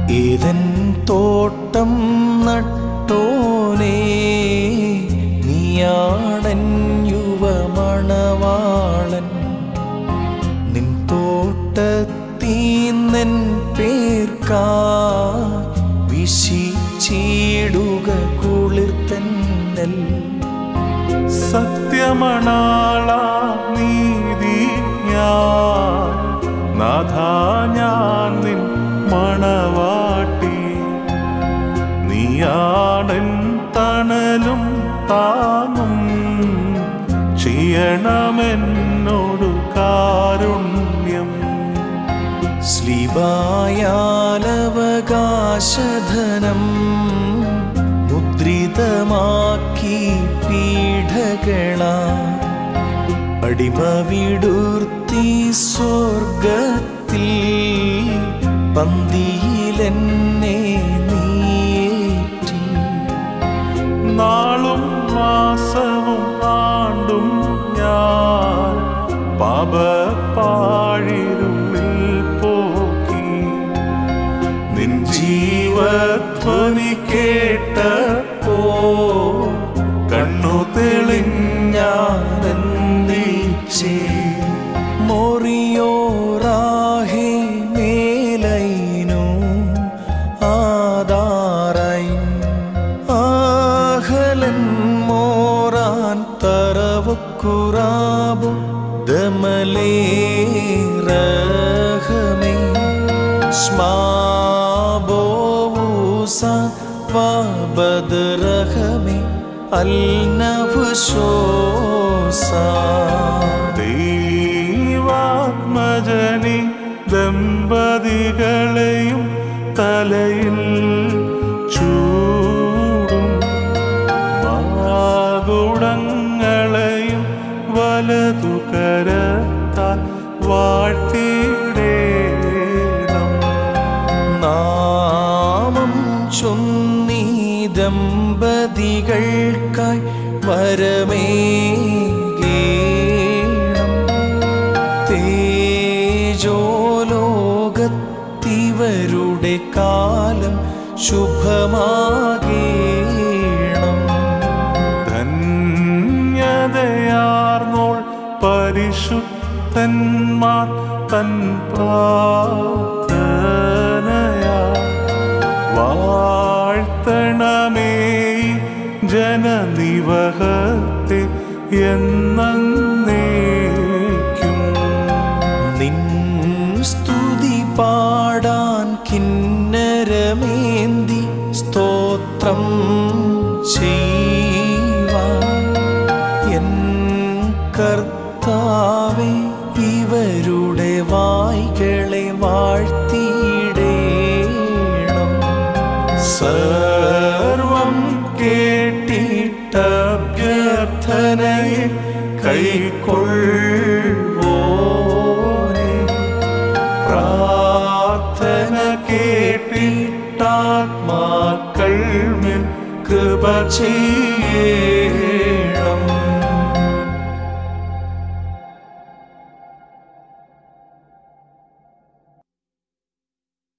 ഏതൻ തോട്ടം നട്ടോനേ നീയാടൻ യുവമണവാളൻ നിൻ തോട്ടത്തീന്നൻ പേർക്കാ വിശിച്ചിടുക കുളിർത്തന്നൽ സത്യമണാള നീതി ഞാൻ നാഥ ഞാൻ നിൻ മണവാട്ടി നീയാണൻ തണലും താങ്ങും ചെയ്യണമെന്നോടു കാരുണ്യം സ്ലിബായാലവകാശധനം മുദ്രിതമാക്കി പീഠകളാ അടിമ വിടുർത്തി സ്വർഗത്തിൽ പന്തിയിലെന്നെ നീയേറ്റി നാളും മാസവും ആണ്ടും ഞാൻ പാപപ്പാഴിരുള്ളിൽ പോക്കി നിൻ ജീവധ്വനി കേട്ടപ്പോ കണ്ണു തെളിഞ്ഞാനന്ദിച്ചേ മോറിയോറാഹേ മേലൈനു ആധാരൈൻ ആഹലൻ മോറാൻ തറവുക്കുറാബു ദമലേറഹമേ സ്മാബോവൂസ വബദ്റഹമേ അൽനഫ്ശോസാ ദൈവാത്മജനി ദമ്പതികളെയും തലയിൽ ചൂടും മാകുടങ്ങളെയും വലതു കരത്താൽ വാഴ്ത്തിടേണം നാമം ചൊന്നീ ദമ്പതികൾക്കായി വരമേകേണം തേജോലോകത്തിവരുടെ കാലം ശുഭമാകേണം ധന്യതയാർന്നോൾ പരിശുദ്ധന്മാർ തൻ പ്രാർത്ഥനയാ വാഴ്ത്തണമേ ജനനിവഹത്തെ എന്നേക്കും നിൻ സ്തുതി പാടാൻ കിന്നരമേന്തി സ്തോത്രം ചെയ്യുവാൻ എൻ കർത്താവെ ഇവരുടെ വായ്കളെ വാഴ്ത്തിയിടേണം സർവം കേട്ടിട്ടഭ്യർത്ഥനയെ കൈക്കൊള്ളുവോനെ പ്രാർത്ഥന കേട്ടിട്ടാത്മാക്കൾ മേൽ കൃപ ചെയ്യേ